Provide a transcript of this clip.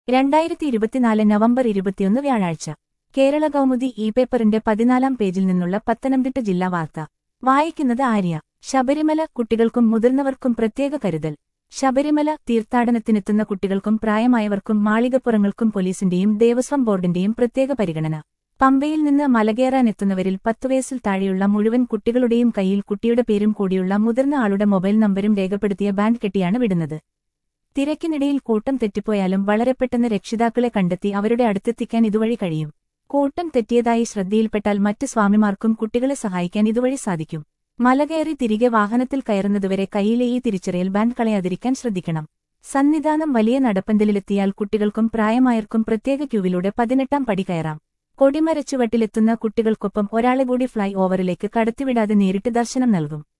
രണ്ടായിരത്തി ഇരുപത്തിനാല് നവംബർ ഇരുപത്തിയൊന്ന് വ്യാഴാഴ്ച കേരള കൗമുദി ഇ പേപ്പറിന്റെ പതിനാലാം പേജിൽ നിന്നുള്ള പത്തനംതിട്ട ജില്ലാ വാർത്ത വായിക്കുന്നത് ആര്യ ശബരിമല കുട്ടികൾക്കും മുതിർന്നവർക്കും പ്രത്യേക കരുതൽ ശബരിമല തീർത്ഥാടനത്തിനെത്തുന്ന കുട്ടികൾക്കും പ്രായമായവർക്കും മാളികപ്പുറങ്ങൾക്കും പോലീസിന്റെയും ദേവസ്വം ബോർഡിന്റെയും പ്രത്യേക പരിഗണന പമ്പയിൽ നിന്ന് മലകേറാനെത്തുന്നവരിൽ പത്തു വയസ്സിൽ താഴെയുള്ള മുഴുവൻ കുട്ടികളുടെയും കയ്യിൽ കുട്ടിയുടെ പേരും കൂടിയുള്ള മുതിർന്ന ആളുടെ മൊബൈൽ നമ്പരും രേഖപ്പെടുത്തിയ ബാൻഡ് കെട്ടിയാണ് വിടുന്നത് തിരക്കിനിടയിൽ കൂട്ടം തെറ്റിപ്പോയാലും വളരെ പെട്ടെന്ന് രക്ഷിതാക്കളെ കണ്ടെത്തി അവരുടെ അടുത്തെത്തിക്കാൻ ഇതുവഴി കഴിയും കൂട്ടം തെറ്റിയതായി ശ്രദ്ധയിൽപ്പെട്ടാൽ മറ്റ് സ്വാമിമാർക്കും കുട്ടികളെ സഹായിക്കാൻ ഇതുവഴി സാധിക്കും മലകയറി തിരികെ വാഹനത്തിൽ കയറുന്നതുവരെ കയ്യിലെ ഈ തിരിച്ചറിയൽ ബാൻഡ് കളയാതിരിക്കാൻ ശ്രദ്ധിക്കണം സന്നിധാനം വലിയ നടപ്പന്തലിലെത്തിയാൽ കുട്ടികൾക്കും പ്രായമായർക്കും പ്രത്യേക ക്യൂവിലൂടെ പതിനെട്ടാം പടി കയറാം കൊടിമരച്ചുവട്ടിലെത്തുന്ന കുട്ടികൾക്കൊപ്പം ഒരാളെ കൂടി ഫ്ളൈ ഓവറിലേക്ക് കടത്തിവിടാതെ നേരിട്ട് ദർശനം നൽകും